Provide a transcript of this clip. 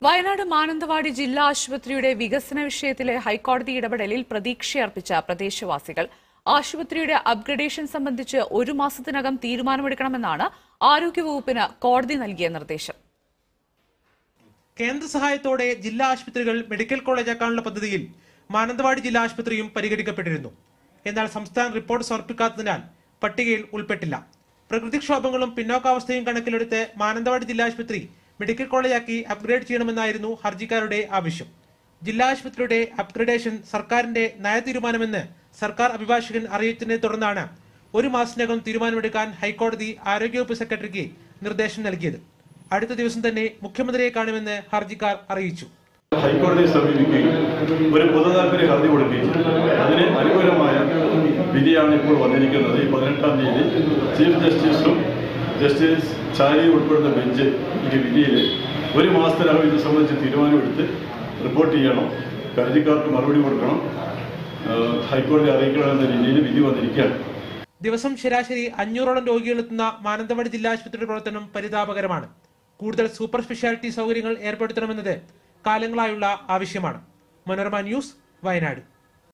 വയനാട് മാനന്തവാടി ജില്ലാ ആശുപത്രിയുടെ വികസന വിഷയത്തിലെ ഹൈക്കോടതി ഇടപെടലിൽ പ്രതീക്ഷയർപ്പിച്ച പ്രദേശവാസികൾ ആശുപത്രിയുടെ അപ്ഗ്രഡേഷൻ സംബന്ധിച്ച് ഒരു മാസത്തിനകം തീരുമാനമെടുക്കണമെന്നാണ് ആരോഗ്യവകുപ്പിന് കോടതി നൽകിയ നിർദ്ദേശം കേന്ദ്ര സഹായത്തോടെ ജില്ലാ ആശുപത്രികൾ മെഡിക്കൽ കോളേജാക്കാനുള്ള പദ്ധതിയിൽ മാനന്തവാടി ജില്ലാ ആശുപത്രിയും പരിഗണിക്കപ്പെട്ടിരുന്നു എന്നാൽ സംസ്ഥാനം റിപ്പോർട്ട് സമർപ്പിക്കാത്തതിനാൽ പട്ടികയിൽ ഉൾപ്പെട്ടില്ല പ്രകൃതിക്ഷോഭങ്ങളും പിന്നോക്കാവസ്ഥയും കണക്കിലെടുത്ത് മാനന്തവാടി ജില്ലാ ആശുപത്രി മെഡിക്കൽ കോളേജാക്കി അപ്ഗ്രേഡ് ചെയ്യണമെന്നായിരുന്നു ഹർജിക്കാരുടെ ആവശ്യം ജില്ലാ ആശുപത്രിയുടെ അപ്ഗ്രഡേഷൻ സർക്കാരിന്റെ നയതീരുമാനമെന്ന് സർക്കാർ അഭിഭാഷകൻ അറിയിച്ചതിനെ തുടർന്നാണ് ഒരു മാസത്തിനകം തീരുമാനമെടുക്കാൻ ഹൈക്കോടതി ആരോഗ്യവകുപ്പ് സെക്രട്ടറിക്ക് നിർദ്ദേശം നൽകിയത് അടുത്ത ദിവസം തന്നെ മുഖ്യമന്ത്രിയെ കാണുമെന്ന് ഹർജിക്കാർ അറിയിച്ചു ഹൈക്കോടതിയെ സമീപിക്കുകയും ഒരു പൊതുതാൽപര്യ ഹർജി കൊടുക്കുകയും അതിന് അനുകൂലമായ വിധിയാണ് ഇപ്പോൾ വന്നിരിക്കുന്നത് ഈ പതിനെട്ടാം തീയതി ചീഫ് ജസ്റ്റിസും ജസ്റ്റിസ് ചാരി ഉൾപ്പെടുന്ന ബെഞ്ച് ഈ വിധിയിൽ ഒരു മാസത്തിനകം ഇത് സംബന്ധിച്ച് തീരുമാനമെടുത്ത് റിപ്പോർട്ട് ചെയ്യണം ഹർജിക്കാർക്ക് മറുപടി കൊടുക്കണം ഏഹ് ഹൈക്കോടതി അറിയിക്കണം എന്ന രീതിയിൽ വിധി വന്നിരിക്കുകയാണ് ദിവസം ശരാശരി അഞ്ഞൂറോളം രോഗികളെത്തുന്ന മാനന്തവാടി ജില്ലാ ആശുപത്രിയുടെ പ്രവർത്തനം പരിതാപകരമാണ് കൂടുതൽ സൂപ്പർ സ്പെഷ്യാലിറ്റി സൗകര്യങ്ങൾ ഏർപ്പെടുത്തണമെന്നത് കാലങ്ങളായുള്ള ആവശ്യമാണ് മനോരമ ന്യൂസ് വയനാട്